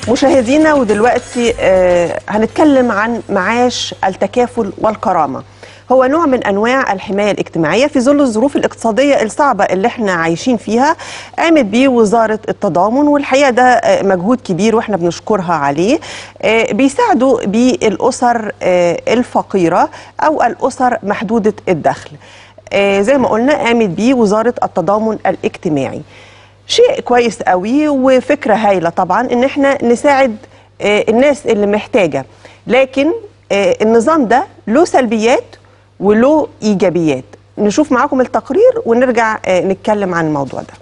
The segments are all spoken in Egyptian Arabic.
مشاهدينا ودلوقتي آه، هنتكلم عن معاش التكافل والكرامة هو نوع من انواع الحمايه الاجتماعيه في ظل الظروف الاقتصاديه الصعبه اللي احنا عايشين فيها قامت بيه وزاره التضامن والحقيقه ده آه، مجهود كبير واحنا بنشكرها عليه آه، بيساعدوا بيه الاسر آه، الفقيره او الاسر محدوده الدخل آه، زي ما قلنا قامت بيه وزاره التضامن الاجتماعي شيء كويس قوي وفكره هايله طبعا ان احنا نساعد آه، الناس اللي محتاجه لكن آه، النظام ده له سلبيات وله ايجابيات نشوف معاكم التقرير ونرجع آه، نتكلم عن الموضوع ده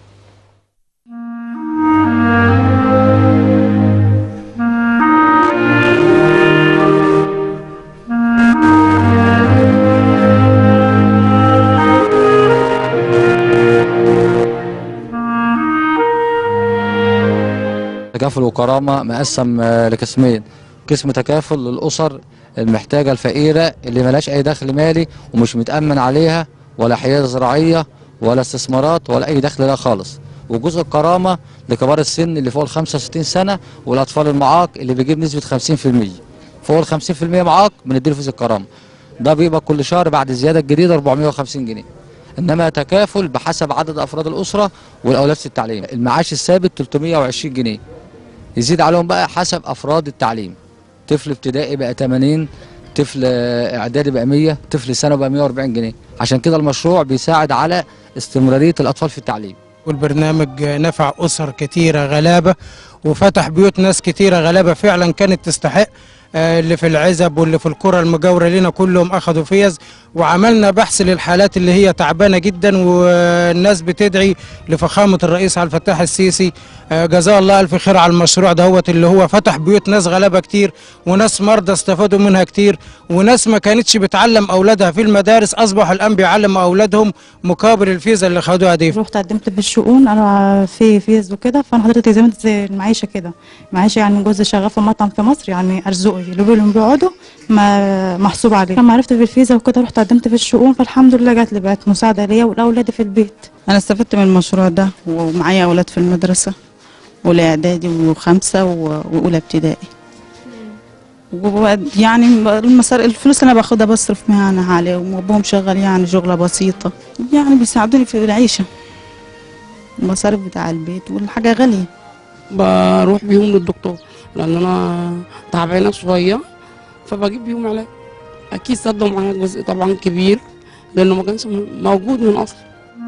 تكافل وكرامة مقسم آه، لقسمين قسم تكافل للأسر المحتاجة الفقيرة اللي ملاش أي دخل مالي ومش متأمن عليها ولا حياة زراعية ولا استثمارات ولا أي دخل لها خالص وجزء الكرامة لكبار السن اللي فوق ال 65 سنة والأطفال المعاق اللي بيجيب نسبة 50% فوق ال 50% معاق بنديله فلوس الكرامة ده بيبقى كل شهر بعد الزيادة الجديدة 450 جنيه انما تكافل بحسب عدد افراد الاسره والاولاد في التعليم المعاش الثابت 320 جنيه يزيد عليهم بقى حسب افراد التعليم طفل ابتدائي بقى 80 طفل آه، اعدادي بقى 100 طفل ثانوي بقى 140 جنيه عشان كده المشروع بيساعد على استمراريه الاطفال في التعليم والبرنامج نفع أسر كتيرة غلابة وفتح بيوت ناس كتيرة غلابة فعلا كانت تستحق آه، اللي في العزب واللي في القرى المجاورة لنا كلهم أخذوا فيز وعملنا بحث للحالات اللي هي تعبانة جدا والناس بتدعي لفخامة الرئيس عبد الفتاح السيسي آه، جزاه الله ألف خير على المشروع دهوت اللي هو فتح بيوت ناس غلابة كتير وناس مرضى استفادوا منها كتير وناس ما كانتش بتعلم أولادها في المدارس أصبحوا الآن بيعلموا أولادهم مقابل الفيزا اللي خدوها دي رحت قدمت في الشؤون انا في فيز وكده فانا حضرتك زي ما انت زي المعيشه كده معيشه يعني جوزي شغال في مطعم في مصر يعني ارزقي اللي بيقولوا بيقعدوا ما محسوب عليه لما عرفت في الفيزا وكده رحت قدمت في الشؤون فالحمد لله جات لي بقت مساعده ليا ولاولادي في البيت انا استفدت من المشروع ده ومعايا اولاد في المدرسه اولى اعدادي وخمسه و- واولى ابتدائي وبعد- يعني المصار الفلوس اللي انا باخدها بصرف منها انا عليهم وابوهم شغال يعني شغله بسيطه يعني بيساعدوني في العيشه المصاريف بتاع البيت والحاجه غاليه بروح بيهم للدكتور لان انا تعبانه شويه فبجيب بيهم علاج اكيد صدوا معايا جزء طبعا كبير لانه ما كانش م- موجود من اصل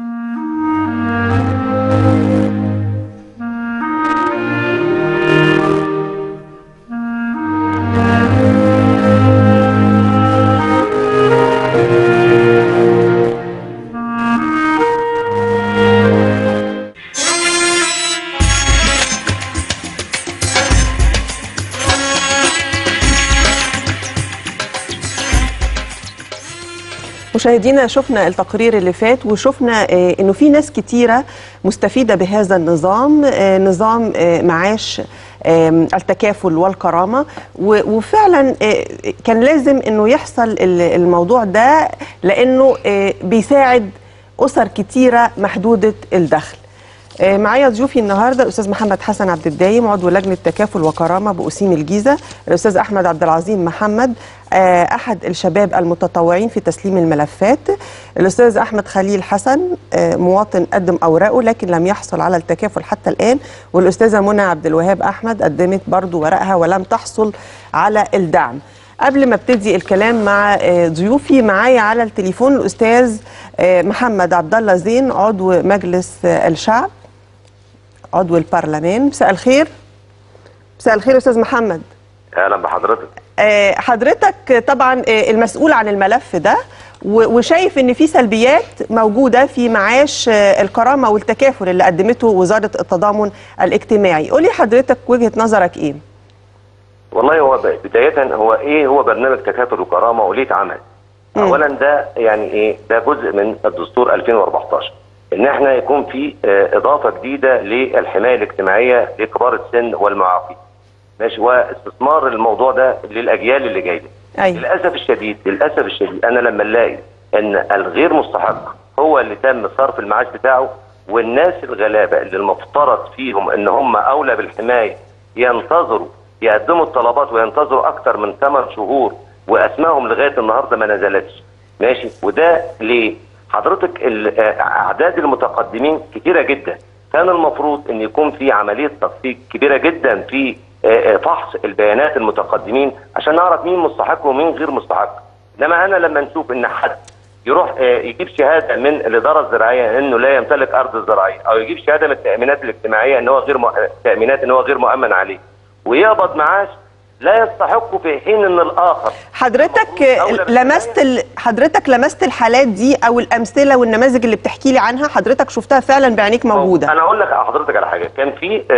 مشاهدينا شفنا التقرير اللي فات وشفنا آه، انه في ناس كتيره مستفيده بهذا النظام آه، نظام آه، معاش آم، التكافل والكرامه و- وفعلا آه، كان لازم انه يحصل ال- الموضوع ده لانه آه، بيساعد اسر كتيره محدوده الدخل آه، معايا ضيوفي النهارده الاستاذ محمد حسن عبد الدايم عضو لجنه تكافل وكرامه باسيم الجيزه الاستاذ احمد عبد العظيم محمد آه، احد الشباب المتطوعين في تسليم الملفات الاستاذ احمد خليل حسن آه، مواطن قدم اوراقه لكن لم يحصل على التكافل حتى الان والاستاذه منى عبد الوهاب احمد قدمت برضو ورقها ولم تحصل على الدعم قبل ما ابتدي الكلام مع آه، ضيوفي معايا على التليفون الاستاذ آه، محمد عبد الله زين عضو مجلس آه، الشعب عضو البرلمان مساء الخير مساء الخير استاذ محمد اهلا بحضرتك آه، حضرتك طبعا آه، المسؤول عن الملف ده و- وشايف ان في سلبيات موجوده في معاش آه، الكرامه والتكافل اللي قدمته وزاره التضامن الاجتماعي قولي حضرتك وجهه نظرك ايه والله هو ب- بدايه هو ايه هو برنامج تكافل وكرامه وليه اتعمل مم. اولا ده يعني ايه ده جزء من الدستور 2014 ان احنا يكون في آه، اضافه جديده للحمايه الاجتماعيه لكبار السن والمعاقين ماشي واستثمار الموضوع ده للاجيال اللي جايه ايوه للاسف الشديد للاسف الشديد انا لما الاقي ان الغير مستحق هو اللي تم صرف المعاش بتاعه والناس الغلابه اللي المفترض فيهم ان هم اولى بالحمايه ينتظروا يقدموا الطلبات وينتظروا اكتر من 8 شهور واسمائهم لغايه النهارده ما نزلتش ماشي وده ليه حضرتك ال- آه، اعداد المتقدمين كتيره جدا كان المفروض ان يكون في عمليه تدقيق كبيره جدا في آه، آه، فحص البيانات المتقدمين عشان نعرف مين مستحق ومين غير مستحق انما انا لما نشوف ان حد يروح آه، يجيب شهاده من الاداره الزراعيه انه لا يمتلك ارض زراعيه او يجيب شهاده من التامينات الاجتماعيه ان هو غير مؤ... تامينات ان هو غير مؤمن عليه ويقبض معاش لا يستحق في حين ان الاخر حضرتك المفروض أولى لمست ال... حضرتك لمست الحالات دي او الامثله والنماذج اللي بتحكي لي عنها حضرتك شفتها فعلا بعينيك موجوده انا اقول لك حضرتك على حاجه كان في آه،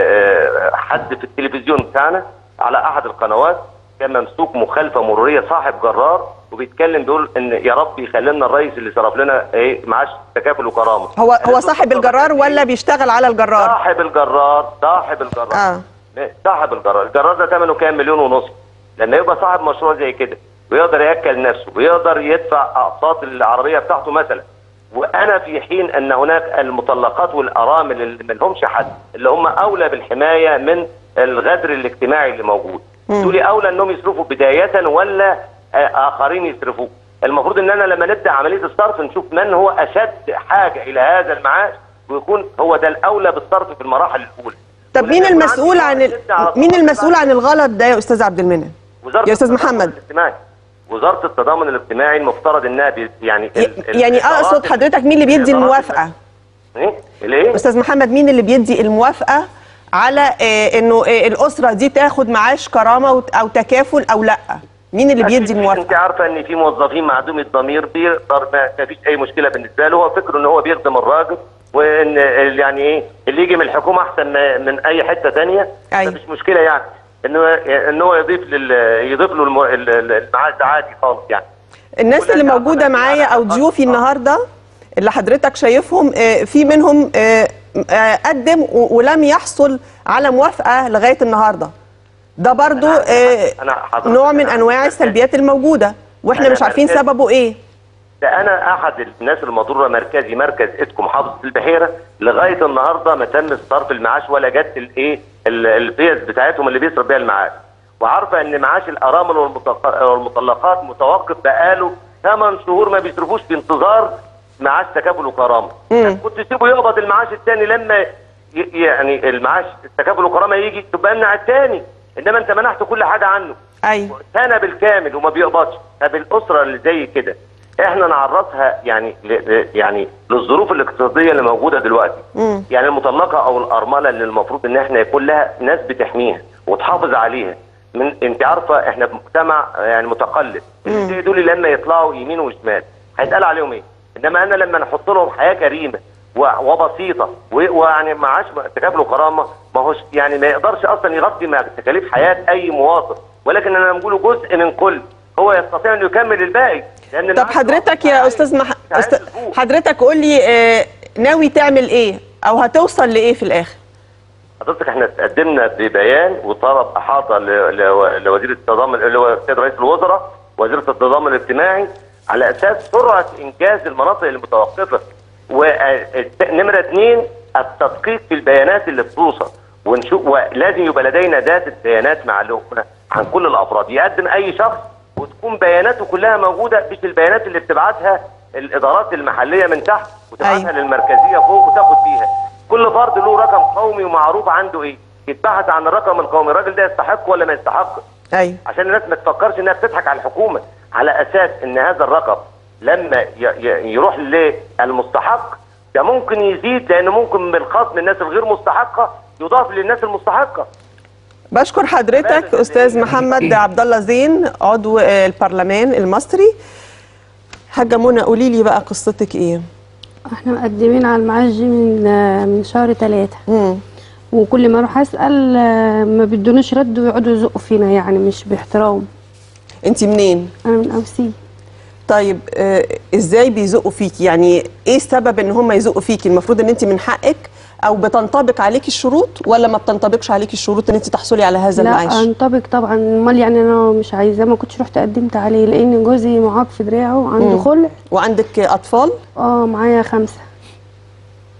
آه، آه، حد في التلفزيون بتاعنا على احد القنوات كان ممسوك مخالفه مروريه صاحب جرار وبيتكلم بيقول ان يا رب يخلي لنا الرئيس اللي صرف لنا ايه معاش تكافل وكرامه هو قالت هو له صاحب اتفضل. الجرار ولا بيشتغل على الجرار صاحب الجرار صاحب الجرار اه صاحب الجرار الجرار ده ثمنه كام مليون ونص لما يبقى صاحب مشروع زي كده ويقدر ياكل نفسه ويقدر يدفع اقساط العربيه بتاعته مثلا وانا في حين ان هناك المطلقات والارامل اللي ما لهمش حد اللي هم اولى بالحمايه من الغدر الاجتماعي اللي موجود دول اولى انهم يصرفوا بدايه ولا آه، اخرين يصرفوه المفروض ان انا لما نبدا عمليه الصرف نشوف من هو اشد حاجه الى هذا المعاش ويكون هو ده الاولى بالصرف في المراحل الاولى طب مين ولازم المسؤول عندي عن ال... شد على مين الصرف المسؤول بعد عن الغلط ده يا استاذ عبد المنعم وزاره يا أستاذ التضامن محمد. الاجتماعي وزاره التضامن الاجتماعي المفترض انها بي يعني ال- ي- ال- يعني الإدارات اقصد ال- حضرتك مين اللي بيدي الإدارات الموافقه ايه الايه استاذ محمد مين اللي بيدي الموافقه على آه، انه آه، الاسره دي تاخد معاش كرامه وت- او تكافل او لا مين اللي بيدي أكيد انت الموافقه عارفه ان في موظفين معدوم الضمير بيقدر ما ما فيش اي مشكله بالنسبه له هو فكره ان هو بيخدم الراجل وان ال- يعني ايه اللي يجي من الحكومه احسن ما- من اي حته ثانيه أيوة. مفيش مشكله يعني انه ان هو يضيف لل يضيف له الم- ال- ال- المعاش ده عادي خالص يعني الناس كلها اللي تعرف موجوده إن معايا على او الأقل- ضيوفي آه. النهارده اللي حضرتك شايفهم آه، في منهم آه، آه، قدم و- ولم يحصل على موافقه لغايه النهارده ده برضو أنا- آه، أنا حضرتك- نوع من أنا انواع مركز. السلبيات الموجوده واحنا أنا مش عارفين مركز. سببه ايه ده انا احد الناس المضروره مركزي مركز اتكو محافظه البحيره لغايه النهارده ما تم صرف المعاش ولا جت الايه ال- الفيز بتاعتهم اللي بيصرف بيها المعاش وعارفه ان معاش الارامل والمطلق- والمطلقات متوقف بقاله 8 شهور ما بيصرفوش في انتظار معاش تكافل وكرامه كنت تسيبه يقبض المعاش الثاني لما ي- يعني المعاش التكافل وكرامه يجي تبقى امنع الثاني انما انت منعت كل حاجه عنه ايوه سنه بالكامل وما بيقبضش طب الاسره اللي زي كده احنا نعرضها يعني ل... ل- يعني للظروف الاقتصاديه اللي موجوده دلوقتي مم. يعني المطلقه او الارمله اللي المفروض ان احنا يكون لها ناس بتحميها وتحافظ عليها من انت عارفه احنا في مجتمع يعني متقلب اللي زي دول لما يطلعوا يمين وشمال هيتقال عليهم ايه انما انا لما نحط لهم حياه كريمه و- وبسيطه و- ويعني معاش تكافل وكرامه ما هوش يعني ما يقدرش اصلا يغطي مع تكاليف حياه اي مواطن ولكن انا بقوله جزء من كل هو يستطيع انه يكمل الباقي لان طب المعاش حضرتك مش يا عايز- استاذ مح... مش عايز أست... يفوق. حضرتك قول لي آه، ناوي تعمل ايه او هتوصل لايه في الاخر حضرتك احنا تقدمنا ببيان وطلب احاطه ل- ل- لوزير التضامن اللي هو السيد رئيس الوزراء وزيره التضامن الاجتماعي على اساس سرعه انجاز المناطق المتوقفه ونمره اثنين التدقيق في البيانات اللي بتوصل ونشوف ولازم يبقى لدينا داتا بيانات معلومه عن كل الافراد يقدم اي شخص وتكون بياناته كلها موجوده مش البيانات اللي بتبعتها الادارات المحليه من تحت وتبعتها أيوة. للمركزيه فوق وتاخد بيها كل فرد له رقم قومي ومعروف عنده ايه يتبحث عن الرقم القومي الراجل ده يستحق ولا ما يستحق ايوه عشان الناس ما تفكرش انها بتضحك على الحكومه على اساس ان هذا الرقم لما ي- ي- يروح للمستحق ده ممكن يزيد لان ممكن بالخصم الناس الغير مستحقه يضاف للناس المستحقه بشكر حضرتك تمام. استاذ محمد عبد الله زين عضو آه، البرلمان المصري حاجه منى قولي لي بقى قصتك ايه احنا مقدمين على المعاش دي من من شهر ثلاثة مم. وكل ما اروح اسال آه، ما بيدونيش رد ويقعدوا يزقوا فينا يعني مش باحترام انت منين انا من اوسي طيب آه ازاي بيزقوا فيكي يعني ايه السبب ان هم يزقوا فيكي المفروض ان انت من حقك او بتنطبق عليكي الشروط ولا ما بتنطبقش عليكي الشروط ان انت تحصلي على هذا لا المعاش انطبق طبعا امال يعني انا مش عايزاه ما كنتش رحت قدمت عليه لان جوزي معاق في دراعه وعنده مم. خلع وعندك اطفال اه معايا خمسه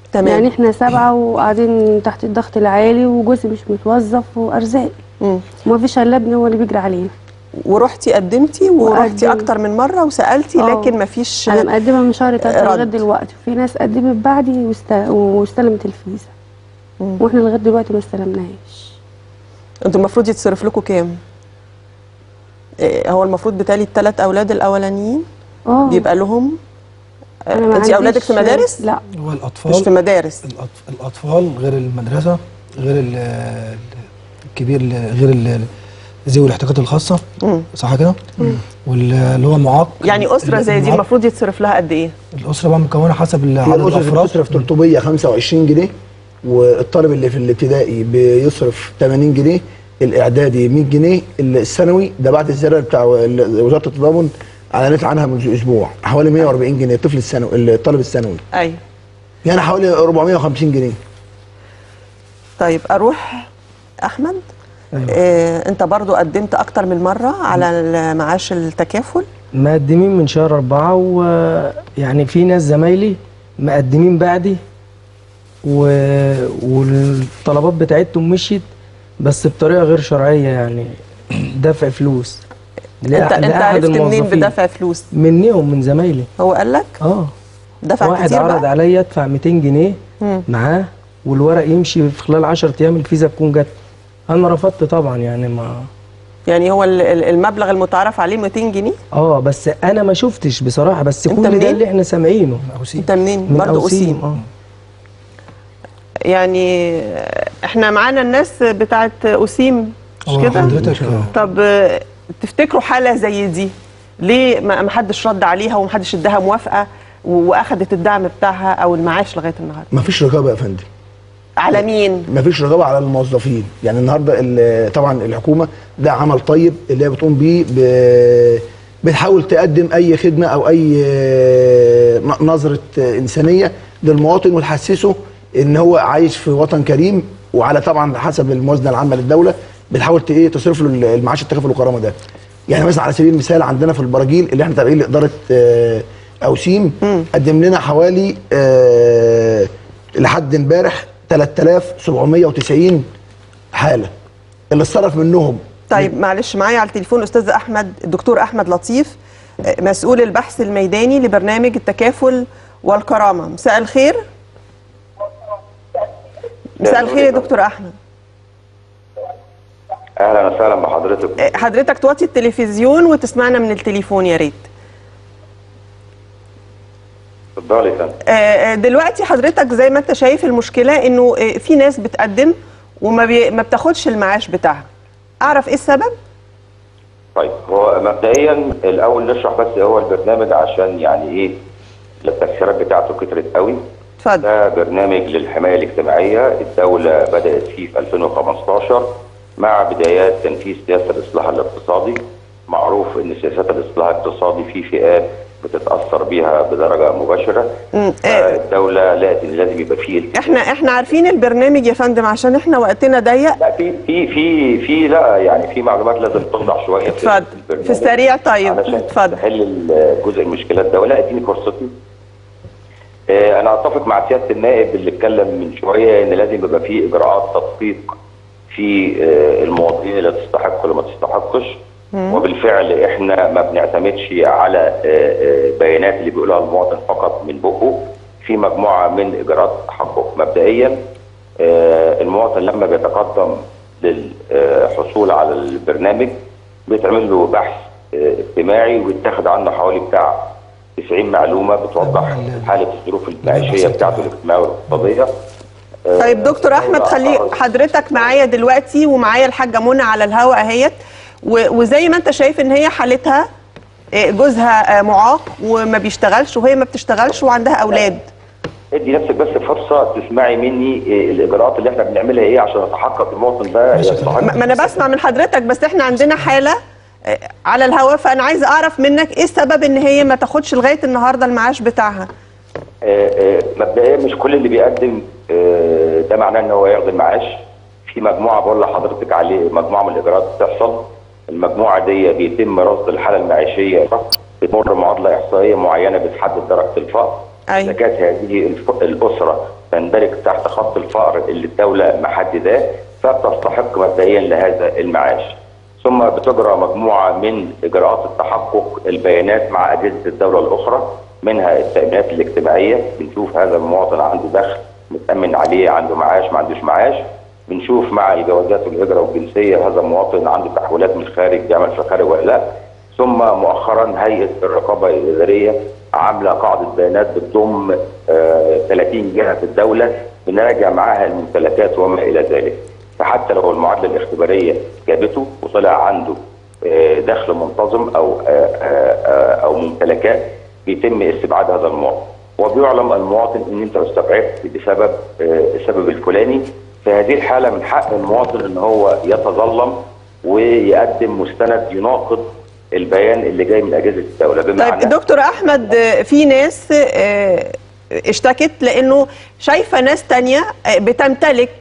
تمام. يعني احنا سبعه وقاعدين تحت الضغط العالي وجوزي مش متوظف وارزاق مم. وما فيش الا ابني هو اللي بيجري علينا ورحتي قدمتي ورحتي وقدمت. اكتر من مره وسالتي آه. لكن مفيش انا مقدمه من شهر تلاته رد. لغايه دلوقتي وفي ناس قدمت بعدي واست... واستلمت الفيزا مم. واحنا لغايه دلوقتي ما استلمناهاش انتوا المفروض يتصرف لكم كام؟ إيه، هو المفروض بالتالي الثلاث اولاد الاولانيين اه بيبقى لهم أنا ما انت اولادك عنديش- في مدارس؟ لا هو الاطفال مش في مدارس الأطف- الاطفال غير المدرسه غير ال- ال- الكبير ال- غير ال- ذوي الاحتياجات الخاصه مم. صح كده واللي هو معاق يعني اسره زي دي المعاق- المفروض يتصرف لها قد ايه؟ الاسره بقى مكونه حسب ال- في عدد الاسره الافراد بتصرف 325 جنيه والطالب اللي في الابتدائي بيصرف 80 جنيه الاعدادي 100 جنيه الثانوي ده بعد الزياده بتاع ال- وزاره التضامن اعلنت عنها من اسبوع حوالي 140 جنيه الطفل الثانوي الطالب الثانوي ايوه يعني حوالي 450 جنيه طيب اروح احمد أيوة. إيه انت برضو قدمت اكتر من مره على معاش التكافل مقدمين من شهر أربعة ويعني في ناس زمايلي مقدمين بعدي و... والطلبات بتاعتهم مشيت بس بطريقة غير شرعية يعني دفع فلوس انت انت عرفت منين بدفع فلوس منيهم من زمايلي هو قال لك اه دفع واحد كتير عرض بقى عليا ادفع 200 جنيه مم. معاه والورق يمشي في خلال 10 ايام الفيزا تكون جت انا رفضت طبعا يعني ما يعني هو ال- ال- المبلغ المتعارف عليه 200 جنيه اه بس انا ما شفتش بصراحه بس انت كل ده منين؟ اللي احنا سامعينه انت منين من برضو اسيم اه يعني احنا معانا الناس بتاعت اسيم مش هو كده حضرتك آه، طب آه، تفتكروا حاله زي دي ليه ما ما حدش رد عليها وما حدش اداها موافقه و- واخدت الدعم بتاعها او المعاش لغايه النهارده مفيش رقابه يا فندم على مين مفيش رقابه على الموظفين يعني النهارده ال- طبعا الحكومه ده عمل طيب اللي هي بتقوم بيه ب- بتحاول تقدم اي خدمه او اي آه، ن- نظره آه، انسانيه للمواطن وتحسسه ان هو عايش في وطن كريم وعلى طبعا حسب الموازنه العامه للدوله بتحاول ت- ايه تصرف له المعاش التكافل والكرامه ده يعني مثلا على سبيل المثال عندنا في البراجيل اللي احنا تابعين لاداره آه، اوسيم قدم لنا حوالي آه، لحد امبارح 3790 حاله اللي اتصرف منهم طيب معلش معايا على التليفون استاذ احمد الدكتور احمد لطيف آه، مسؤول البحث الميداني لبرنامج التكافل والكرامه مساء الخير مساء الخير يا دكتور احمد اهلا وسهلا بحضرتك آه، حضرتك توطي التلفزيون وتسمعنا من التليفون يا ريت اتفضلي يا فندم آه، آه، دلوقتي حضرتك زي ما انت شايف المشكله انه آه، في ناس بتقدم وما بي... ما بتاخدش المعاش بتاعها اعرف ايه السبب طيب هو مبدئيا الاول نشرح بس هو البرنامج عشان يعني ايه التفسيرات بتاعته كترت قوي اتفضل ده برنامج للحمايه الاجتماعيه الدوله بدات فيه في 2015 مع بدايات تنفيذ سياسه الاصلاح الاقتصادي معروف ان سياسات الاصلاح الاقتصادي في فئات بتتاثر بيها بدرجه مباشره مم، آه، الدوله لقت ان لازم يبقى فيه احنا احنا عارفين البرنامج يا فندم عشان احنا وقتنا ضيق لا في في في في لا يعني في معلومات لازم توضح شويه في اتفضل البرنامج في السريع طيب علشان اتفضل تحل جزء المشكلات ده ولا اديني فرصتي آه، انا اتفق مع سياده النائب اللي اتكلم من شويه ان لازم يبقى في اجراءات تدقيق في آه، المواطنين اللي تستحق ولا ما تستحقش وبالفعل احنا ما بنعتمدش على آه، آه، بيانات اللي بيقولها المواطن فقط من بقه في مجموعه من اجراءات تحقق مبدئيا آه، المواطن لما بيتقدم للحصول على البرنامج بيتعمل له بحث آه، اجتماعي ويتاخد عنه حوالي بتاع 90 معلومه بتوضح حاله الظروف المعيشيه بتاعته الاجتماعيه والاقتصاديه آه، طيب دكتور احمد خلي حضرتك معايا دلوقتي ومعايا الحاجه منى على الهواء اهيت و- وزي ما انت شايف ان هي حالتها آه، جوزها آه، معاق وما بيشتغلش وهي ما بتشتغلش وعندها اولاد ادي نفسك بس فرصه تسمعي مني آه، الاجراءات اللي احنا بنعملها ايه عشان نتحقق المواطن ده يستحق ما ما انا بسمع من حضرتك بس احنا عندنا حاله آه، على الهواء فانا عايزه اعرف منك ايه السبب ان هي ما تاخدش لغايه النهارده المعاش بتاعها آه، آه، مبدئيا مش كل اللي بيقدم آه، ده معناه ان هو ياخد المعاش في مجموعه بقول لحضرتك عليه مجموعه من الاجراءات بتحصل المجموعه دي بيتم رصد الحاله المعيشيه بتمر معادله احصائيه معينه بتحدد درجه الفقر أيوة. اذا كانت هذه الف- الاسره تندرج تحت خط الفقر اللي الدوله محدداه فبتستحق مبدئيا لهذا المعاش. ثم بتجرى مجموعه من اجراءات التحقق البيانات مع اجهزه الدوله الاخرى منها التامينات الاجتماعيه بنشوف هذا المواطن عنده دخل متامن عليه عنده معاش ما عندوش معاش بنشوف مع جوازات الهجره والجنسيه هذا المواطن عنده تحويلات من الخارج بيعمل في الخارج ولا لا ثم مؤخرا هيئه الرقابه الاداريه عامله قاعده بيانات بتضم آه 30 جهه في الدوله بنراجع معاها الممتلكات وما الى ذلك فحتى لو المعادله الاختباريه جابته وطلع عنده آه دخل منتظم او آه آه او ممتلكات بيتم استبعاد هذا المواطن وبيعلم المواطن ان انت استبعدت بسبب السبب الفلاني في هذه الحاله من حق المواطن ان هو يتظلم ويقدم مستند يناقض البيان اللي جاي من اجهزه الدوله بمعنى طيب دكتور احمد في ناس اشتكت لانه شايفه ناس تانية بتمتلك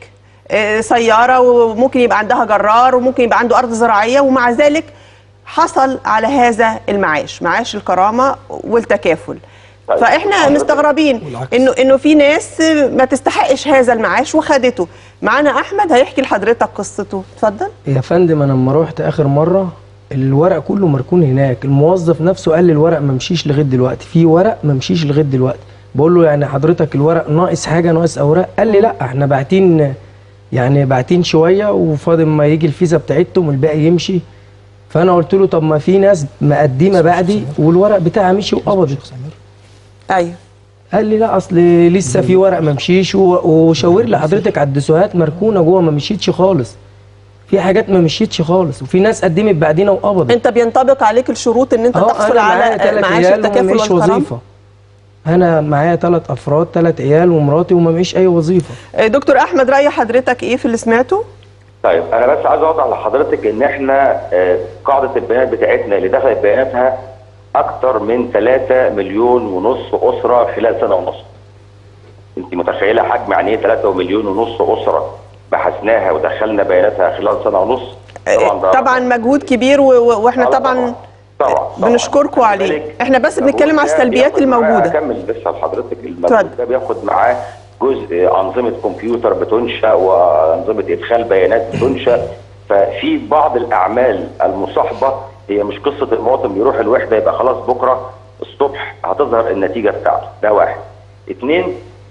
سياره وممكن يبقى عندها جرار وممكن يبقى عنده ارض زراعيه ومع ذلك حصل على هذا المعاش معاش الكرامه والتكافل طيب. فاحنا مستغربين انه انه في ناس ما تستحقش هذا المعاش وخدته معانا احمد هيحكي لحضرتك قصته اتفضل يا فندم انا لما روحت اخر مره الورق كله مركون هناك الموظف نفسه قال لي الورق ما مشيش لغايه دلوقتي في ورق ما مشيش لغايه دلوقتي بقول له يعني حضرتك الورق ناقص حاجه ناقص اوراق قال لي لا احنا باعتين يعني باعتين شويه وفاضل ما يجي الفيزا بتاعتهم والباقي يمشي فانا قلت له طب ما في ناس مقدمه بعدي والورق بتاعها مشي وقبضت ايوه قال لي لا اصل لسه في ورق ما مشيش وشاور لي حضرتك على الدسوهات مركونه جوه ما مشيتش خالص في حاجات ما مشيتش خالص وفي ناس قدمت بعدينا وقبضت انت بينطبق عليك الشروط ان انت تحصل على معاش التكافل والكرامه وظيفه انا معايا ثلاث افراد ثلاث عيال ومراتي وما معيش اي وظيفه دكتور احمد راي حضرتك ايه في اللي سمعته طيب انا بس عايز اوضح لحضرتك ان احنا قاعده البيانات بتاعتنا اللي دخلت بياناتها اكثر من 3 مليون ونص اسره خلال سنه ونص. انت متخيله حجم يعني ايه 3 مليون ونص اسره بحثناها ودخلنا بياناتها خلال سنه ونص؟ طبعا, طبعا مجهود كبير واحنا طبعا, طبعا, طبعا بنشكركم عليه احنا بس بنتكلم على السلبيات الموجوده اكمل بس لحضرتك المجهود ده بياخد معاه جزء انظمه كمبيوتر بتنشا وانظمه ادخال بيانات بتنشا ففي بعض الاعمال المصاحبه هي مش قصه المواطن بيروح الوحده يبقى خلاص بكره الصبح هتظهر النتيجه بتاعته ده واحد اثنين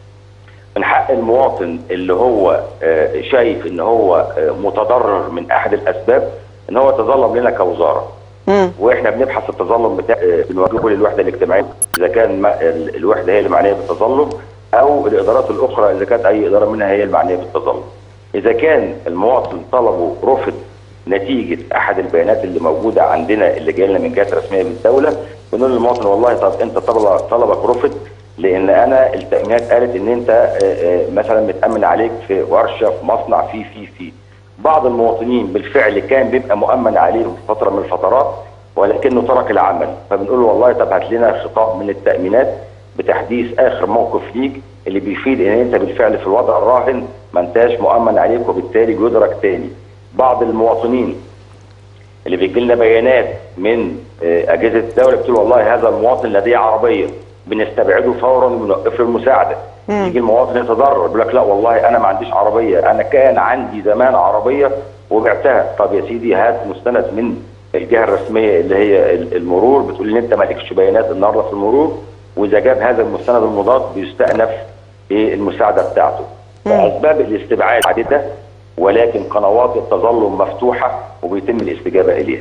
من حق المواطن اللي هو شايف ان هو متضرر من احد الاسباب ان هو يتظلم لنا كوزاره مم. واحنا بنبحث التظلم بتاع بنواجهه للوحده الاجتماعيه اذا كان الوحده هي اللي معنيه بالتظلم او الادارات الاخرى اذا كانت اي اداره منها هي المعنيه بالتظلم. اذا كان المواطن طلبه رفض نتيجه احد البيانات اللي موجوده عندنا اللي جايه لنا من جهات رسميه من الدوله بنقول للمواطن والله طب انت طلب طلبك رفض لان انا التامينات قالت ان انت مثلا متامن عليك في ورشه في مصنع في في في بعض المواطنين بالفعل كان بيبقى مؤمن عليه في فتره من الفترات ولكنه ترك العمل فبنقول له والله طب هات لنا خطاب من التامينات بتحديث اخر موقف ليك اللي بيفيد ان انت بالفعل في الوضع الراهن ما انتاش مؤمن عليك وبالتالي بيدرك تاني بعض المواطنين اللي بيجي لنا بيانات من اجهزه الدوله بتقول والله هذا المواطن لديه عربيه بنستبعده فورا ونوقف له المساعده يجي المواطن يتضرر يقول لك لا والله انا ما عنديش عربيه انا كان عندي زمان عربيه وبعتها طب يا سيدي هات مستند من الجهه الرسميه اللي هي المرور بتقول ان انت مالكش بيانات النهارده في المرور واذا جاب هذا المستند المضاد بيستأنف المساعده بتاعته. اسباب الاستبعاد عديده ولكن قنوات التظلم مفتوحه وبيتم الاستجابه اليها.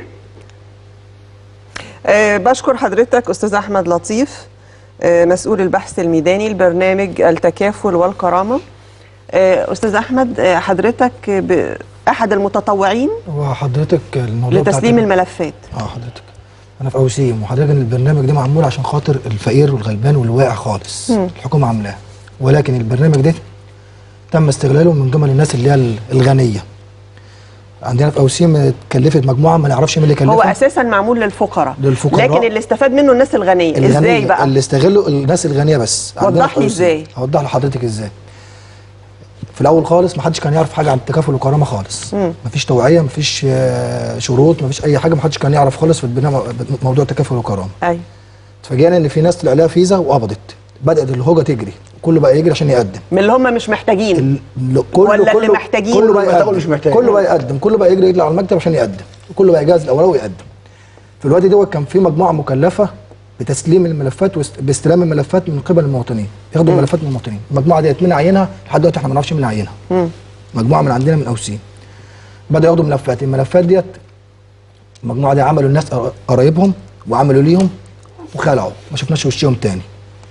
أه بشكر حضرتك استاذ احمد لطيف أه مسؤول البحث الميداني لبرنامج التكافل والكرامه. أه استاذ احمد حضرتك احد المتطوعين وحضرتك الموضوع لتسليم الملفات. اه حضرتك انا في اوسيم وحضرتك البرنامج ده معمول عشان خاطر الفقير والغلبان والواقع خالص مم. الحكومه عاملاه ولكن البرنامج ده تم استغلاله من جمل الناس اللي هي الغنيه عندنا في اوسيم اتكلفت مجموعه ما نعرفش مين اللي كلفها هو اساسا معمول للفقراء للفقراء لكن اللي استفاد منه الناس الغنيه الغنية ازاي بقى اللي استغلوا الناس الغنيه بس عندنا وضح في لي أوسيم. ازاي هوضح لحضرتك ازاي في الاول خالص ما حدش كان يعرف حاجه عن التكافل والكرامه خالص مم. مفيش توعيه مفيش آه، شروط مفيش اي حاجه ما حدش كان يعرف خالص في البناء موضوع التكافل والكرامه ايوه اتفاجئنا ان في ناس طلع لها فيزا وقبضت بدات الهوجه تجري كله بقى يجري عشان يقدم من اللي هم مش محتاجين ل- كله ولا اللي كله محتاجين كله بقى والمحتاج يقدم واللي مش محتاج. كله بقى يقدم كله بقى يجري يجري على المكتب عشان يقدم كله بقى يجهز الاوراق ويقدم في الوقت دوت كان في مجموعه مكلفه بتسليم الملفات واست- باستلام الملفات من قبل المواطنين ياخدوا الملفات من المواطنين المجموعه ديت مين عينها لحد دلوقتي احنا ما نعرفش مين اللي عينها مجموعه من عندنا من اوسين بدأوا ياخدوا ملفات الملفات ديت المجموعه دي عملوا الناس قر- قرايبهم وعملوا ليهم وخلعوا ما شفناش وشهم تاني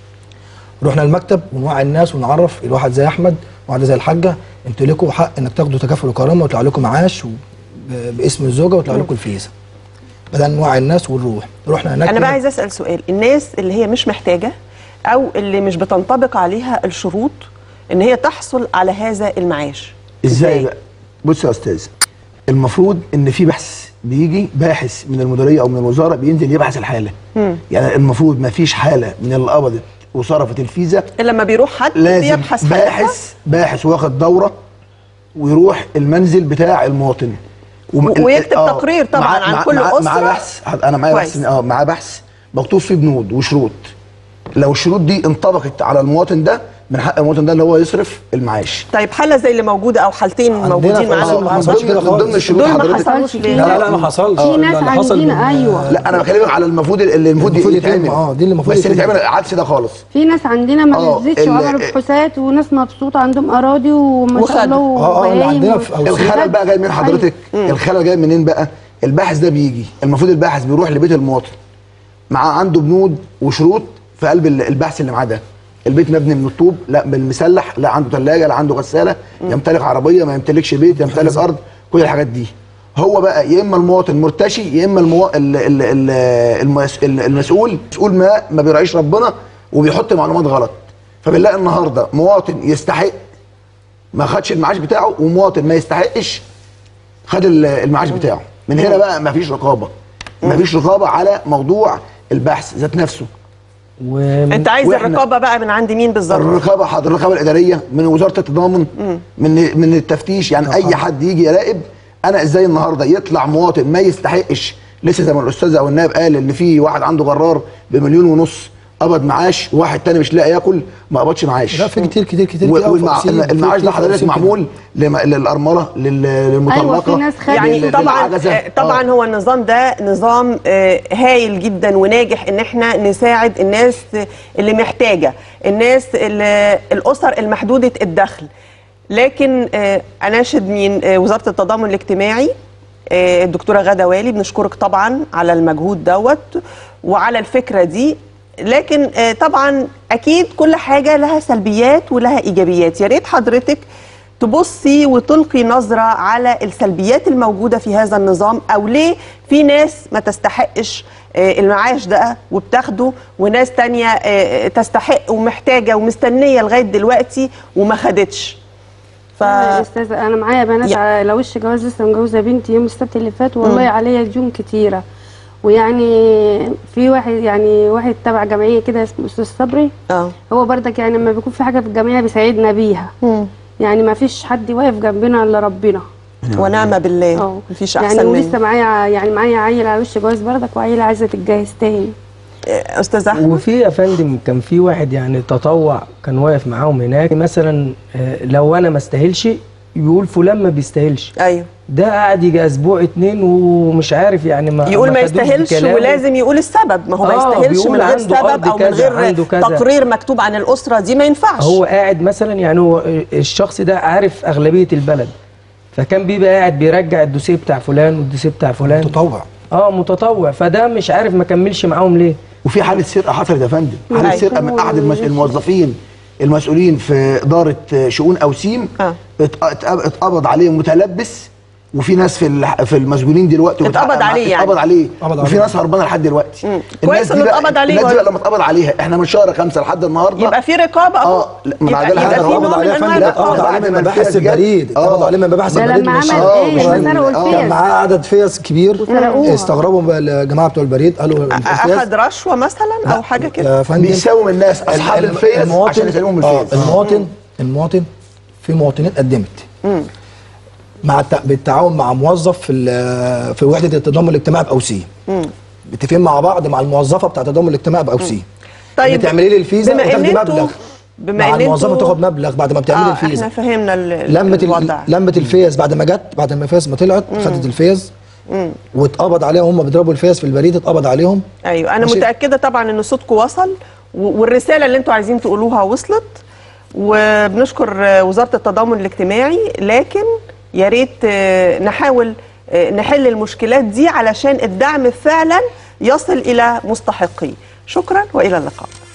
رحنا المكتب ونوعي الناس ونعرف الواحد زي احمد واحده زي الحاجه انتوا لكم حق انك تاخدوا تكافل وكرامه ويطلع لكم معاش و- ب- باسم الزوجه ويطلع لكم الفيزا بدأنا نوعي الناس ونروح رحنا هناك انا بقى عايزه اسال سؤال الناس اللي هي مش محتاجه او اللي مش بتنطبق عليها الشروط ان هي تحصل على هذا المعاش ازاي بقى بص يا استاذ المفروض ان في بحث بيجي باحث من المديريه او من الوزاره بينزل يبحث الحاله مم. يعني المفروض ما فيش حاله من اللي قبضت وصرفت الفيزا الا لما بيروح حد لازم بيبحث باحث باحث واخد دوره ويروح المنزل بتاع المواطن و- ويكتب آه، تقرير طبعاً معاه- عن معاه- كل معاه- أسرة. معاه بحث انا معايا كويس. بحث اه معاه بحث مكتوب فيه بنود وشروط لو الشروط دي انطبقت على المواطن ده من حق المواطن ده اللي هو يصرف المعاش طيب حالة زي اللي موجودة أو حالتين موجودين معانا ما حصلش كده خالص. ضمن الشروط دول ما حضرتك. حصلوش ليه؟ لا، لا، لا، ما حصلش. في ناس عندنا ايوه لا انا بكلمك على المفروض اللي المفروض المفروض يتعمل يتم، اه، دي اللي المفروض بس اللي يتم. يتعمل عكس ده خالص في ناس عندنا ما آه، نزلتش ال- وعملوا بحوثات وناس مبسوطه عندهم اراضي وما شاء الله وبهايم و- الخلل بقى جاي من حضرتك الخلل جاي منين بقى الباحث ده بيجي المفروض الباحث بيروح لبيت المواطن معاه عنده بنود وشروط في قلب ال- البحث اللي معاه ده البيت مبني من الطوب لا بالمسلح لا عنده ثلاجه لا عنده غساله يمتلك عربيه ما يمتلكش بيت يمتلك ارض كل الحاجات دي هو بقى يا اما المواطن مرتشي يا اما المو... ال... ال... ال... المس... ال- المسؤول مسؤول ما ما بيراعيش ربنا وبيحط معلومات غلط فبنلاقي النهارده مواطن يستحق ما خدش المعاش بتاعه ومواطن ما يستحقش خد ال- المعاش بتاعه من هنا بقى ما فيش رقابه ما فيش رقابه على موضوع البحث ذات نفسه و... أنت عايز وإحنا- الرقابة بقى من عند مين بالظبط؟ الرقابه حاضر الرقابه الاداريه من وزاره التضامن من من التفتيش يعني اي حد يجي يراقب انا ازاي النهارده يطلع مواطن ما يستحقش لسه زي ما الاستاذ او النائب قال ان في واحد عنده جرار بمليون ونص قبض معاش وواحد تاني مش لاقي ياكل ما قبضش معاش لا في كتير كتير كتير و- كتير أوي والمع... فوقسين، في المعاش ده كتير حضرتك فوقسين معمول لم... للارمله لل... للمطلقه أيوة، في ناس خدت. يعني لل- طبعا للعجزة. آه، طبعا هو النظام ده نظام آه، هايل جدا وناجح ان احنا نساعد الناس اللي محتاجه الناس اللي الاسر المحدوده الدخل لكن آه، اناشد مين آه، وزاره التضامن الاجتماعي آه، الدكتوره غاده والي بنشكرك طبعا على المجهود دوت وعلى الفكره دي لكن آه، طبعا اكيد كل حاجه لها سلبيات ولها ايجابيات يا ريت حضرتك تبصي وتلقي نظرة على السلبيات الموجودة في هذا النظام أو ليه في ناس ما تستحقش آه، المعاش ده وبتاخده وناس تانية آه، تستحق ومحتاجة ومستنية لغاية دلوقتي وما خدتش ف... يا استاذه انا معايا بنات على وش جواز لسه مجوزه بنتي يوم السبت اللي فات والله مم. عليا ديون كتيره ويعني في واحد يعني واحد تبع جمعيه كده اسمه استاذ صبري اه هو بردك يعني لما بيكون في حاجه في الجمعيه بيساعدنا بيها يعني ما فيش حد واقف جنبنا الا ربنا ونعم بالله اه مفيش أحسن يعني منه ولسه معايا يعني معايا عيل على وش جواز بردك وعيله عايزه تتجهز تاني استاذ احمد وفي يا فندم كان في واحد يعني تطوع كان واقف معاهم هناك مثلا آه، لو انا ما استاهلش يقول فلان ما بيستاهلش ايوه ده قاعد يجي اسبوع اتنين ومش عارف يعني ما يقول ما خدوش يستاهلش بكلامه. ولازم يقول السبب ما هو ما آه، يستاهلش بيقول من غير عنده سبب أرض او من كذا، غير عنده كذا. تقرير مكتوب عن الاسره دي ما ينفعش هو قاعد مثلا يعني هو الشخص ده عارف اغلبيه البلد فكان بيبقى قاعد بيرجع الدوسيه بتاع فلان والدوسيه بتاع فلان متطوع اه متطوع فده مش عارف ما كملش معاهم ليه وفي حاله سرقه حصلت يا فندم حاله أيوة. سرقه من احد المس- الموظفين المسؤولين في اداره شؤون اوسيم ات- ات- اتقبض عليه متلبس وفي ناس في الح- في المسجونين دلوقتي اتقبض واتحقق مع- عليه يعني. اتقبض عليه اتقبض وفي عليه. ناس هربانه لحد دلوقتي الناس كويس دي إنه بقى- اتقبض عليه الناس دي برضه. بقى لما اتقبض عليها احنا من شهر خمسة لحد النهارده يبقى في رقابه اهو اه لا، ما يبقى, عجلها يبقى في اتقبض نوع من عليه يا انواع فندم اتقبض الرقابه عليه من بعد ما مباحث الفيز جت. البريد اتقبض آه. عليه من مباحث ده البريد لما مش- عمل آه، ايه مش لما عارف. سرقوا آه. كان الفيز معاه عدد فيز كبير وسرقوها. استغربوا بقى الجماعه بتوع البريد قالوا الفيز اخذ رشوه مثلا او حاجه كده يا فندم بيساوم الناس اصحاب ال- الفيز المواطن- عشان يسلمهم آه، الفيز المواطن المواطن في مواطنين قدمت مع الت... بالتعاون مع موظف في ال- في وحده التضامن الاجتماعي باوسيه متفقين مع بعض مع الموظفه بتاع التضامن الاجتماعي باوسيه طيب تعملي لي الفيزا بما ان وتاخدي انتوا مبلغ بما مع ان الموظفه انتوا- تاخد مبلغ بعد ما بتعملي آه الفيزا احنا فهمنا ال- لمت الوضع ال... لمت الفيز بعد ما جت بعد ما الفيز ما طلعت خدت الفيز مم. واتقبض عليهم هم بيضربوا الفيز في البريد اتقبض عليهم ايوه انا ماشي. متاكده طبعا ان صوتكم وصل و- والرساله اللي انتوا عايزين تقولوها وصلت وبنشكر آه، وزاره التضامن الاجتماعي لكن يا ريت آه، نحاول آه، نحل المشكلات دي علشان الدعم فعلا يصل الى مستحقيه شكرا والى اللقاء